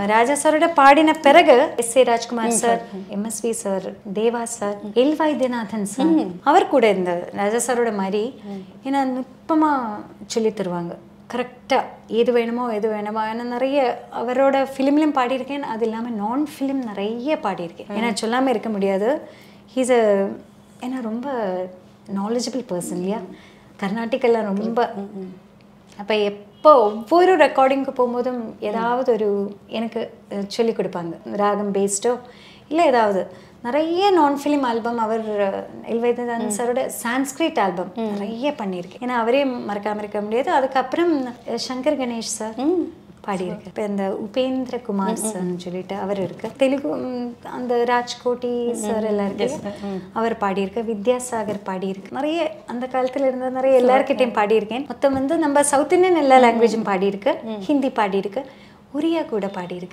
ராஜா சாரோட பாடின பிறகு S A Rajkumar sir MSV sir Deva sir L Vaidyanathan sir அவர் கூட இந்த ராஜா சாரோட மாதிரி ஏன்னா நுட்பமாக சொல்லி தருவாங்க கரெக்டாக எது வேணுமோ எது வேணுமோ ஏன்னா நிறைய அவரோட ஃபிலிம்லையும் பாடியிருக்கேன் அது இல்லாமல் நான் ஃபிலிம் நிறைய பாடியிருக்கேன் ஏன்னா சொல்லாமல் இருக்க முடியாது ஹீஸ் அ ஏன்னா ரொம்ப நாலேஜபிள் பர்சன் இல்லையா கர்நாடிக்கெல்லாம் ரொம்ப அப்போ எப்போ ஒவ்வொரு ரெக்கார்டிங்க்கு போகும்போதும் ஏதாவது ஒரு எனக்கு சொல்லி கொடுப்பாங்க ராகம் பேஸ்டோ இல்லை ஏதாவது நிறைய நான் ஃபிலிம் ஆல்பம் அவர் எல்வைதன் சாரோட சான்ஸ்கிரிட் ஆல்பம் நிறைய பண்ணியிருக்கேன் ஏன்னா அவரே மறக்காம இருக்க முடியாது அதுக்கப்புறம் சங்கர் கணேஷ் சார் பாடியிருக்கு இப்போ இந்த உபேந்திர குமார் சார்னு சொல்லிட்டு அவர் இருக்கு தெலுங்கு ம், அந்த ராஜ்கோட்டி சார் எல்லாம் இருக்கு அவர் பாடியிருக்கு வித்யாசாகர் பாடியிருக்கு நிறைய அந்த காலத்துல இருந்த நிறைய எல்லார்கிட்டையும் பாடியிருக்கேன் மொத்தம் வந்து நம்ம சவுத் இந்தியன் எல்லா லாங்குவேஜும் பாடியிருக்கு ஹிந்தி பாடியிருக்கு ஒரியா கூட பாடியிருக்கு